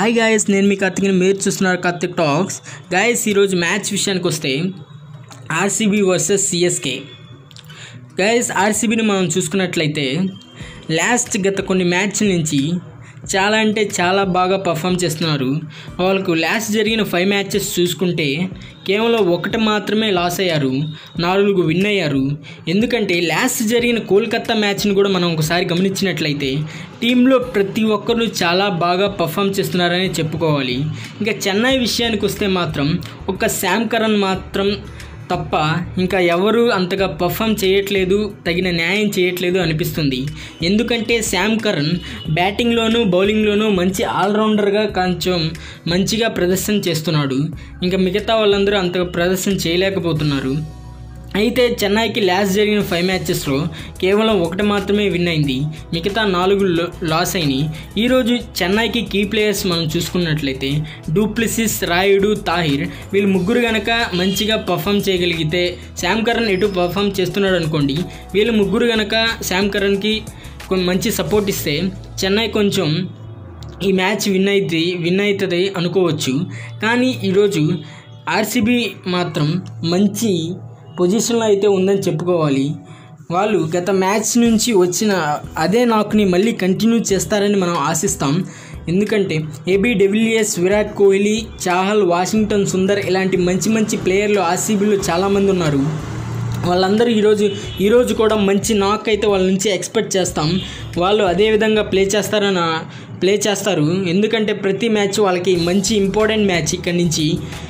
hi guys నేను మీ కార్తిక్ని మీరు చూస్తున్నారు కార్తిక్ టాక్స్ గాయస్ ఈరోజు మ్యాచ్ విషయానికి వస్తే ఆర్సీబీ వర్సెస్ సిఎస్కే గాయస్ ఆర్సీబీని మనం చూసుకున్నట్లయితే లాస్ట్ గత కొన్ని మ్యాచ్ల నుంచి చాలా అంటే చాలా బాగా పర్ఫామ్ చేస్తున్నారు వాళ్ళకు లాస్ట్ జరిగిన ఫైవ్ మ్యాచెస్ చూసుకుంటే కేవలం ఒకటి మాత్రమే లాస్ అయ్యారు నాలుగు విన్ అయ్యారు ఎందుకంటే లాస్ట్ జరిగిన కోల్కత్తా మ్యాచ్ని కూడా మనం ఒకసారి గమనించినట్లయితే టీంలో ప్రతి ఒక్కరు చాలా బాగా పర్ఫామ్ చేస్తున్నారని చెప్పుకోవాలి ఇంకా చెన్నై విషయానికి వస్తే మాత్రం ఒక శామ్ కరణ్ మాత్రం తప్ప ఇంకా ఎవరు అంతగా పర్ఫామ్ చేయట్లేదు తగిన న్యాయం చేయట్లేదు అనిపిస్తుంది ఎందుకంటే శామ్ కరణ్ బ్యాటింగ్లోనూ బౌలింగ్లోనూ మంచి ఆల్రౌండర్గా కొంచెం మంచిగా ప్రదర్శన చేస్తున్నాడు ఇంకా మిగతా వాళ్ళందరూ అంతగా ప్రదర్శన చేయలేకపోతున్నారు అయితే చెన్నైకి లాస్ట్ జరిగిన ఫైవ్ మ్యాచెస్లో కేవలం ఒకటి మాత్రమే విన్ అయింది మిగతా నాలుగు లో- లాస్ అయినాయి ఈరోజు చెన్నైకి కీ ప్లేయర్స్ మనం చూసుకున్నట్లయితే డూప్లిసిస్ రాయుడు తాహిర్ వీళ్ళు ముగ్గురు గనక మంచిగా పర్ఫామ్ చేయగలిగితే శామ్ కరణ్ ఎటు పర్ఫామ్ చేస్తున్నాడు అనుకోండి వీళ్ళు ముగ్గురు గనక శామ్ కరణ్కి కొన్ని మంచి సపోర్ట్ ఇస్తే చెన్నై కొంచెం ఈ మ్యాచ్ విన్ అయితే విన్ అవుతుంది అనుకోవచ్చు కానీ ఈరోజు ఆర్సీబీ మాత్రం మంచి పొజిషన్లో అయితే ఉందని చెప్పుకోవాలి వాళ్ళు గత మ్యాచ్ నుంచి వచ్చిన అదే నాకుని మళ్ళీ కంటిన్యూ చేస్తారని మనం ఆశిస్తాం ఎందుకంటే ఏబీ డెవిలియర్స్ విరాట్ కోహ్లీ చాహల్ వాషింగ్టన్ సుందర్ ఇలాంటి మంచి మంచి ప్లేయర్లు ఆర్సీబీలో చాలామంది ఉన్నారు వాళ్ళందరూ ఈరోజు ఈరోజు కూడా మంచి నాక్ అయితే వాళ్ళ నుంచి ఎక్స్పెక్ట్ చేస్తాం వాళ్ళు అదే విధంగా ప్లే చేస్తారని ప్లే చేస్తారు ఎందుకంటే ప్రతి మ్యాచ్ వాళ్ళకి మంచి ఇంపార్టెంట్ మ్యాచ్ ఇక్కడి నుంచి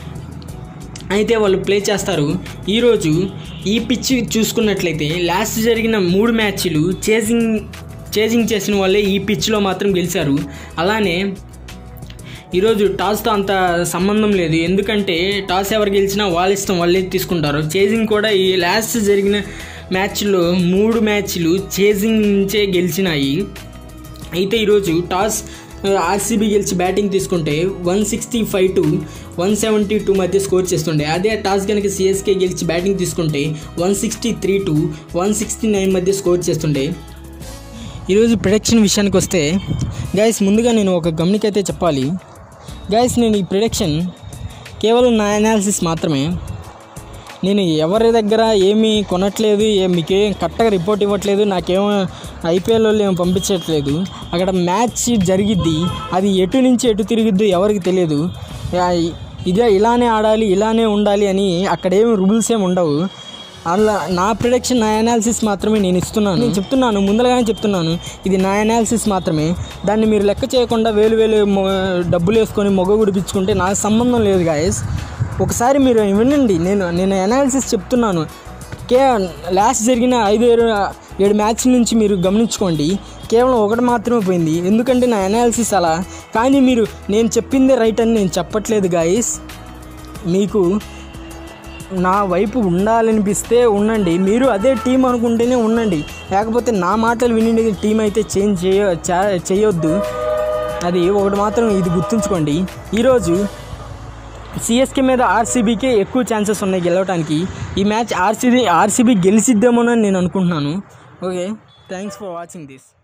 అయితే వాళ్ళు ప్లే చేస్తారు ఈరోజు ఈ పిచ్ చూసుకున్నట్లయితే లాస్ట్ జరిగిన మూడు మ్యాచ్లు చేసింగ్ చేసింగ్ చేసిన వాళ్ళే ఈ పిచ్లో మాత్రం గెలిచారు అలానే ఈరోజు టాస్తో అంత సంబంధం లేదు ఎందుకంటే టాస్ ఎవరు గెలిచినా వాళ్ళ ఇష్టం వాళ్ళే తీసుకుంటారు చేజింగ్ కూడా ఈ లాస్ట్ జరిగిన మ్యాచ్లో మూడు మ్యాచ్లు చేజింగ్ నుంచే గెలిచినాయి అయితే ఈరోజు టాస్ ఆర్సీబీ గెలిచి బ్యాటింగ్ తీసుకుంటే one sixty five to one seventy two మధ్య స్కోర్ చేస్తుండే అదే టాస్ కనుక సిఎస్కే గెలిచి బ్యాటింగ్ తీసుకుంటే one sixty three to one sixty nine మధ్య స్కోర్ చేస్తుండే ఈరోజు ప్రొడక్షన్ విషయానికి వస్తే గైస్ ముందుగా నేను ఒక గమనికైతే చెప్పాలి గైస్ నేను ఈ ప్రొడక్షన్ కేవలం నా అనాలిసిస్ మాత్రమే నేను ఎవరి దగ్గర ఏమీ కొనట్లేదు ఏ మీకేం కరెక్ట్గా రిపోర్ట్ ఇవ్వట్లేదు నాకేమో ఐపీఎల్ వాళ్ళు ఏమో పంపించట్లేదు అక్కడ మ్యాచ్ జరిగిద్ది అది ఎటు నుంచి ఎటు తిరిగిద్దో ఎవరికి తెలియదు ఆ, ఇదే ఇలానే ఆడాలి ఇలానే ఉండాలి అని అక్కడ ఏమి రూల్స్ ఏమి ఉండవు అలా నా ప్రొడక్షన్ నా అనాలిసిస్ మాత్రమే నేను ఇస్తున్నాను నేను చెప్తున్నాను ముందరగానే చెప్తున్నాను ఇది నా అనాలిసిస్ మాత్రమే దాన్ని మీరు లెక్క చేయకుండా వేలు వేలు మొ- డబ్బులు వేసుకొని మొగ గుడిపించుకుంటే నాకు సంబంధం లేదు గాయస్ ఒకసారి మీరు వినండి నేను నేను అనాలిసిస్ చెప్తున్నాను కే లాస్ట్ జరిగిన ఐదు ఏడు ఏడు మ్యాచ్ నుంచి మీరు గమనించుకోండి కేవలం ఒకటి మాత్రమే పోయింది ఎందుకంటే నా అనాలిసిస్ అలా కానీ మీరు నేను చెప్పిందే రైట్ అని నేను చెప్పట్లేదు గాయస్ మీకు నా వైపు ఉండాలనిపిస్తే ఉండండి మీరు అదే టీం అనుకుంటేనే ఉండండి లేకపోతే నా మాటలు విని టీం అయితే చేంజ్ చేయ చా- చేయొద్దు అది ఒకటి మాత్రం ఇది గుర్తుంచుకోండి ఈరోజు సిఎస్కే మీద ఆర్సీబీకే ఎక్కువ ఛాన్సెస్ ఉన్నాయి గెలవడానికి ఈ మ్యాచ్ ఆర్సీబీ ఆర్సీబీ గెలిచిద్దామోనని నేను అనుకుంటున్నాను okay thanks for watching this